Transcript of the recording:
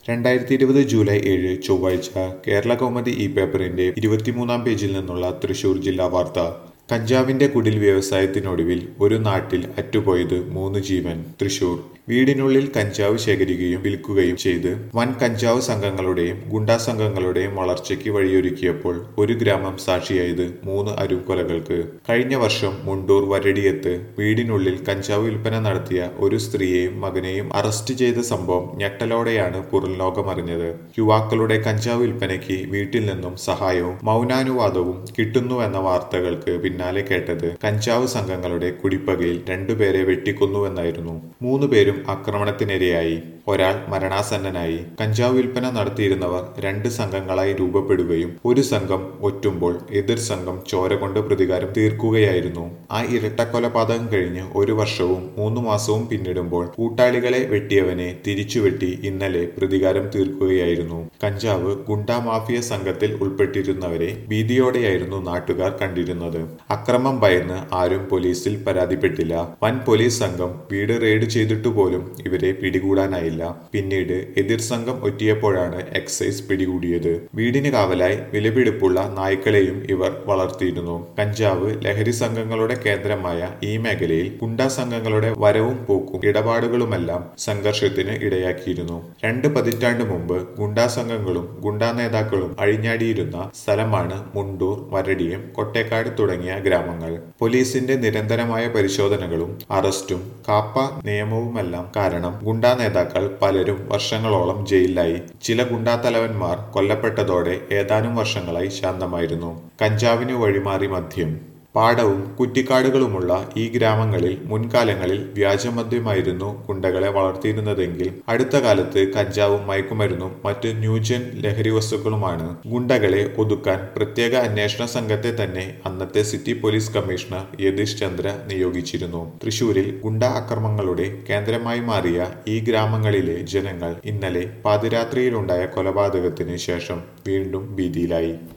രണ്ടായിരത്തി ഇരുപത് ജൂലൈ ഏഴ് ചൊവ്വാഴ്ച കേരള കൗമുദി ഈ പേപ്പറിന്റെ ഇരുപത്തിമൂന്നാം പേജിൽ നിന്നുള്ള തൃശൂർ ജില്ലാ വാർത്ത കഞ്ചാവിന്റെ കുടിൽ വ്യവസായത്തിനൊടുവിൽ ഒരു നാട്ടിൽ അറ്റുപോയത് മൂന്ന് ജീവൻ തൃശൂർ വീടിനുള്ളിൽ കഞ്ചാവ് ശേഖരിക്കുകയും വിൽക്കുകയും ചെയ്ത് വൻ കഞ്ചാവ് സംഘങ്ങളുടെയും ഗുണ്ടാ സംഘങ്ങളുടെയും വളർച്ചയ്ക്ക് വഴിയൊരുക്കിയപ്പോൾ ഒരു ഗ്രാമം സാക്ഷിയായത് മൂന്ന് അരുംകൊലകൾക്ക് കഴിഞ്ഞ വർഷം മുണ്ടൂർ വരടിയത്ത് വീടിനുള്ളിൽ കഞ്ചാവ് വിൽപ്പന നടത്തിയ ഒരു സ്ത്രീയെയും മകനെയും അറസ്റ്റ് ചെയ്ത സംഭവം ഞെട്ടലോടെയാണ് പുറം ലോകമറിഞ്ഞത് യുവാക്കളുടെ കഞ്ചാവ് വിൽപ്പനയ്ക്ക് വീട്ടിൽ നിന്നും സഹായവും മൗനാനുവാദവും കിട്ടുന്നുവെന്ന വാർത്തകൾക്ക് പിന്നാലെ കേട്ടത് കഞ്ചാവ് സംഘങ്ങളുടെ കുടിപ്പകയിൽ രണ്ടുപേരെ വെട്ടിക്കൊന്നുവെന്നായിരുന്നു മൂന്ന് പേരും ആക്രമണത്തിനിരയായി ഒരാൾ മരണാസന്നനായി കഞ്ചാവ് വിൽപ്പന നടത്തിയിരുന്നവർ രണ്ട് സംഘങ്ങളായി രൂപപ്പെടുകയും ഒരു സംഘം ഒറ്റുമ്പോൾ എതിർ സംഘം ചോര കൊണ്ട് പ്രതികാരം തീർക്കുകയായിരുന്നു ആ ഇരട്ടക്കൊലപാതകം കഴിഞ്ഞ് ഒരു വർഷവും മൂന്ന് മാസവും പിന്നിടുമ്പോൾ കൂട്ടാളികളെ വെട്ടിയവനെ തിരിച്ചുവെട്ടി ഇന്നലെ പ്രതികാരം തീർക്കുകയായിരുന്നു കഞ്ചാവ് ഗുണ്ടാ മാഫിയ സംഘത്തിൽ ഉൾപ്പെട്ടിരുന്നവരെ ഭീതിയോടെയായിരുന്നു നാട്ടുകാർ കണ്ടിരുന്നത് അക്രമം ഭയന്ന് ആരും പോലീസിൽ പരാതിപ്പെട്ടില്ല വൻ പോലീസ് സംഘം വീട് റെയ്ഡ് ചെയ്തിട്ടു പോലും ഇവരെ പിടികൂടാനായില്ല പിന്നീട് എതിർ സംഘം ഒറ്റിയപ്പോഴാണ് എക്സൈസ് പിടികൂടിയത് വീടിന് കാവലായി വിലപിടിപ്പുള്ള നായ്ക്കളെയും ഇവർ വളർത്തിയിരുന്നു കഞ്ചാവ് ലഹരി സംഘങ്ങളുടെ കേന്ദ്രമായ ഈ മേഖലയിൽ ഗുണ്ടാ സംഘങ്ങളുടെ വരവും പോക്കും ഇടപാടുകളുമെല്ലാം സംഘർഷത്തിന് ഇടയാക്കിയിരുന്നു രണ്ട് പതിറ്റാണ്ട് മുമ്പ് ഗുണ്ടാ സംഘങ്ങളും ഗുണ്ടാ നേതാക്കളും അഴിഞ്ഞാടിയിരുന്ന സ്ഥലമാണ് മുണ്ടൂർ വരടിയം കൊട്ടേക്കാട് തുടങ്ങിയ ഗ്രാമങ്ങൾ പോലീസിന്റെ നിരന്തരമായ പരിശോധനകളും അറസ്റ്റും കാപ്പ നിയമവുമെല്ലാം കാരണം ഗുണ്ടാ നേതാക്കൾ പലരും വർഷങ്ങളോളം ജയിലിലായി ചില ഗുണ്ടാ തലവന്മാർ കൊല്ലപ്പെട്ടതോടെ ഏതാനും വർഷങ്ങളായി ശാന്തമായിരുന്നു കഞ്ചാവിന് വഴിമാറി മദ്യം പാടവും കുറ്റിക്കാടുകളുമുള്ള ഈ ഗ്രാമങ്ങളിൽ മുൻകാലങ്ങളിൽ വ്യാജമദ്യമായിരുന്നു ഗുണ്ടകളെ വളർത്തിയിരുന്നതെങ്കിൽ അടുത്ത കാലത്ത് കഞ്ചാവും മയക്കുമരുന്നും മറ്റ് ന്യൂജൻ ലഹരി വസ്തുക്കളുമാണ് ഗുണ്ടകളെ ഒതുക്കാൻ പ്രത്യേക അന്വേഷണ സംഘത്തെ തന്നെ അന്നത്തെ city police commissioner Yathish Chandra നിയോഗിച്ചിരുന്നു തൃശൂരിൽ ഗുണ്ട അക്രമങ്ങളുടെ കേന്ദ്രമായി മാറിയ ഈ ഗ്രാമങ്ങളിലെ ജനങ്ങൾ ഇന്നലെ പാതിരാത്രിയിലുണ്ടായ കൊലപാതകത്തിന് ശേഷം വീണ്ടും ഭീതിയിലായി